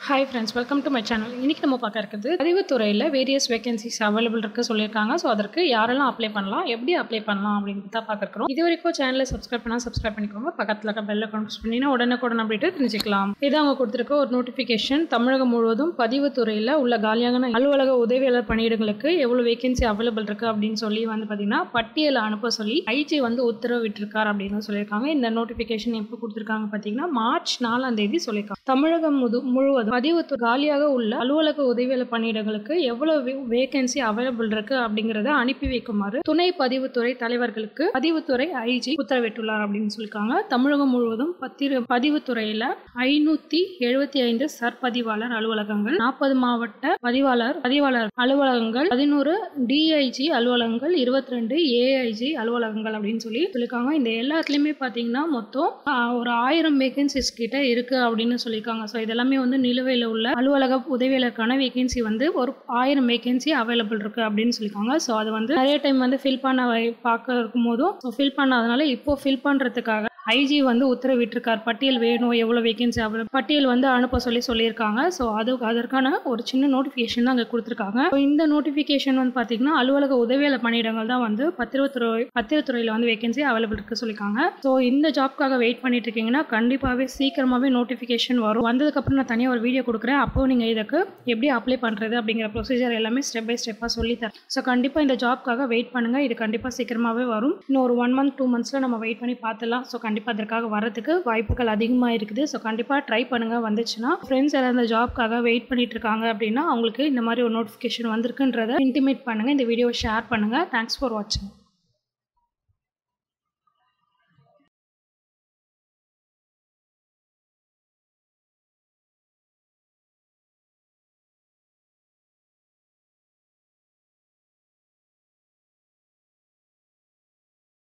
hi friends welcome to my channel இன்றைக்கி நம்ம பார்க்க இருக்கிறது பதிவுத்துறையில் வேரியஸ் வேகன்சிஸ் அவைலபிள் இருக்குது சொல்லியிருக்காங்க ஸோ அதற்கு யாரெல்லாம் அப்ளை பண்ணலாம் எப்படி அப்ளை பண்ணலாம் அப்படின்னு தான் பார்க்க இருக்கிறோம் இது வரைக்கும் சேனலை சப்ஸ்கிரைப் பண்ணால் சப்ஸ்கிரைப் பண்ணிக்கோங்க பக்கத்தில் இருக்க பெல்ல கன்ஃபர்ஸ் பண்ணினா உடனுக்குடன் அப்படின்ட்டு தெரிஞ்சுக்கலாம் இது அவங்க கொடுத்துருக்க ஒரு நோட்டிஃபிகேஷன் தமிழகம் முழுவதும் பதிவுத்துறையில் உள்ள காலியான அலுவலக உதவியாளர் பணியிடங்களுக்கு எவ்வளோ வேகன்சி அவைலபிள் இருக்குது அப்படின்னு சொல்லி வந்து பார்த்தீங்கன்னா பட்டியலை அனுப்ப சொல்லி ஐஜி வந்து உத்தரவிட்டிருக்கார் அப்படின்னு சொல்லியிருக்காங்க இந்த நோட்டிஃபிகேஷன் எப்போ கொடுத்துருக்காங்க பார்த்தீங்கன்னா மார்ச் நாலாம் தேதி சொல்லியிருக்காங்க தமிழகம் முது முழுவதும் பதிவு காலியாக உள்ள அலுவலக உதவியாளர் பணியிடங்களுக்கு எவ்வளவு வேகன்சி அவைலபிள் இருக்கு அப்படிங்கறத அனுப்பி வைக்குமாறு துணை பதிவுத்துறை தலைவர்களுக்கு பதிவுத்துறை ஐஜி உத்தரவிட்டுள்ளார் அப்படின்னு சொல்லியிருக்காங்க தமிழகம் முழுவதும் பத்திர பதிவுத்துறையில ஐநூத்தி எழுபத்தி ஐந்து சர்பதிவாளர் அலுவலகங்கள் நாற்பது மாவட்ட பதிவாளர் பதிவாளர் அலுவலகங்கள் பதினோரு டிஐஜி அலுவலகங்கள் இருபத்தி ரெண்டு ஏஐஜி அலுவலகங்கள் அப்படின்னு சொல்லி சொல்லியிருக்காங்க இந்த எல்லாத்துலயுமே பாத்தீங்கன்னா மொத்தம் ஆஹ், ஒரு ஆயிரம் வேகன்சிஸ் கிட்ட இருக்கு அப்படின்னு சொல்லியிருக்காங்க ஸோ இதெல்லாமே வந்து நிலுவையில் உள்ள அலுவலக உதவியாளருக்கான வேகன்சி வந்து ஒரு ஆயிரம் வேகன்சி அவைலபிள் இருக்கு அப்படின்னு சொல்லியிருக்காங்க ஸோ அது வந்து நிறைய டைம் வந்து ஃபில் பண்ண வை- பார்க்க இருக்கும் போதும் ஸோ ஃபில் பண்ணாதனால இப்போ ஃபில் பண்றதுக்காக ஐஜி வந்து உத்தரவிட்டிருக்கார் பட்டியல் வேணும் எவ்வளோ வேகன்சி அவைலபிள் பட்டியல் வந்து அனுப்ப சொல்லி சொல்லியிருக்காங்க ஸோ அது அதற்கான ஒரு சின்ன நோட்டிஃபிகேஷன் தான் அங்கே கொடுத்துருக்காங்க So, இந்த நோட்டிஃபிகேஷன் வந்து பார்த்தீங்கன்னா அலுவலக உதவியாளர் பணியிடங்கள் தான் வந்து பத்திரத்துறை பத்திரத்துறையில் வந்து வேகன்சி அவைலபிள் இருக்கு சொல்லியிருக்காங்க ஸோ இந்த ஜாப்க்காக வெயிட் பண்ணிட்டு இருக்கீங்கன்னா கண்டிப்பாகவே சீக்கிரமாகவே நோட்டிஃபிகேஷன் வரும் வந்ததுக்கப்புறம் நான் தனியாக ஒரு வீடியோ கொடுக்குறேன் அப்போ நீங்கள் இதுக்கு எப்படி அப்ளை பண்ணுறது அப்படிங்கிற ப்ரொசீஜர் எல்லாமே ஸ்டெப் பை ஸ்டெப்பாக சொல்லித்தரேன் ஸோ கண்டிப்பாக இந்த ஜாப்க்காக வெயிட் பண்ணுங்கள் இது கண்டிப்பாக சீக்கிரமாகவே வரும் இன்னும் ஒரு ஒன் மந்த் டூ மந்த்ஸில் நம்ம வெயிட் பண்ணி பார்த்துலாம் ஸோ கண்டிப்பாக அதற்காக வரதுக்கு வாய்ப்புகள் அதிகமாக இருக்குது ஸோ கண்டிப்பாக ட்ரை பண்ணுங்கள் வந்துச்சுன்னா ஃப்ரெண்ட்ஸ் யாராவது இந்த ஜாப்க்காக வெயிட் பண்ணிட்டு இருக்காங்க அப்படின்னா அவங்களுக்கு இந்த மாதிரி ஒரு நோட்டிஃபிகேஷன் வந்திருக்குன்றதை இன்டிமேட் பண்ணுங்கள் இந்த வீடியோவை ஷேர் பண்ணுங்கள் தேங்க்ஸ் ஃபார் வாட்சிங்